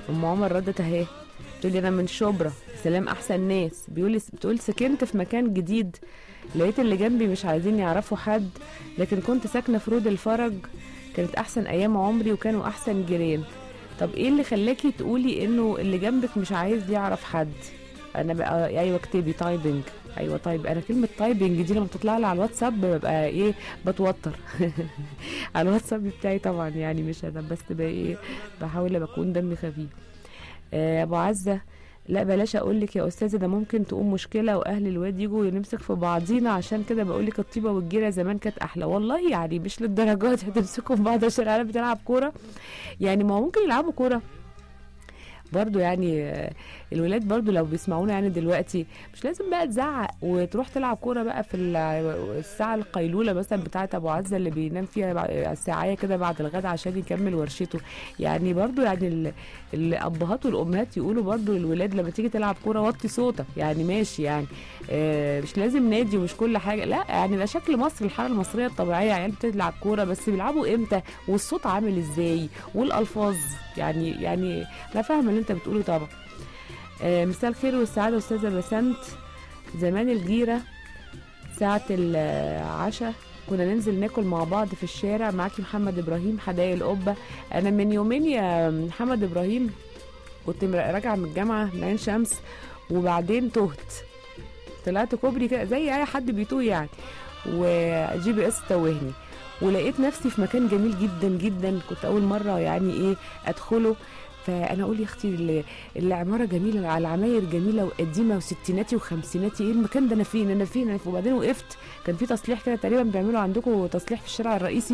ام عمر ردت اهي بتقولي انا من شبرا سلام احسن ناس بيقول بتقول سكنت في مكان جديد لقيت اللي جنبي مش عايزين يعرفوا حد لكن كنت ساكنه في رود الفرج كانت احسن ايام عمري وكانوا احسن جيران طب ايه اللي خلاكي تقولي انه اللي جنبك مش عايز يعرف حد انا بقى ايوه اكتبي تايبنج ايوه طيب انا كلمه تايبنج دي لما بتطلع لي على الواتساب ببقى ايه بتوتر على الواتساب بتاعي طبعا يعني مش انا بس بقى ايه بحاول بكون دمي خفيف آه، ابو عزه لا بلاش اقول لك يا استاذه ده ممكن تقوم مشكله واهل الواد يجوا نمسك في بعضينا عشان كده بقول لك الطيبه والجيره زمان كانت احلى والله يعني مش للدرجات هتمسكوا في بعض عشان العيال بتلعب كوره يعني ما هو ممكن يلعبوا كوره برضو يعني آه، الولاد برضو لو بيسمعونا يعني دلوقتي مش لازم بقى تزعق وتروح تلعب كوره بقى في ال- الساعه القيلوله مثلا بتاعه ابو عزه اللي بينام فيها بع- الساعه كده بعد الغداء عشان يكمل ورشته يعني برضو يعني ال- الابهات والامهات يقولوا برضو للولاد لما تيجي تلعب كوره وطي صوتك يعني ماشي يعني آه، مش لازم نادي ومش كل حاجه لا يعني ده شكل مصر الحاله المصريه الطبيعيه عيال بتلعب كوره بس بيلعبوا امتى والصوت عامل ازاي والالفاظ يعني يعني انا فاهمه اللي انت بتقوله طبعا آه، مساء الخير والسعاده استاذه بسنت زمان الجيره ساعه العشاء كنا ننزل ناكل مع بعض في الشارع معاكي محمد ابراهيم حدائق القبه انا من يومين يا محمد ابراهيم كنت مر- راجعه من الجامعه من عين شمس وبعدين تهت طلعت كوبري كده زي اي حد بيتوه يعني وجي بي اس توهني ولقيت نفسي في مكان جميل جدا جدا كنت اول مره يعني ايه ادخله فانا اقول يا اختي ال- العماره جميله على العماير جميله وقديمه وستيناتي وخمسيناتي ايه المكان ده انا فين انا فين انا فين وبعدين وقفت كان في تصليح كده تقريبا بيعملوا عندكم تصليح في الشارع الرئيسي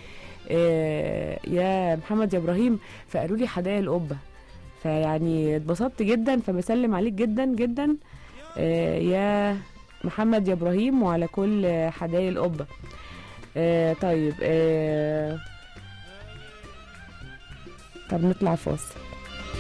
آه يا محمد يا ابراهيم فقالوا لي حدائق القبه فيعني اتبسطت جدا فبسلم عليك جدا جدا آه يا محمد يا ابراهيم وعلى كل حدائق القبه آه طيب آه طب نطلع فاصل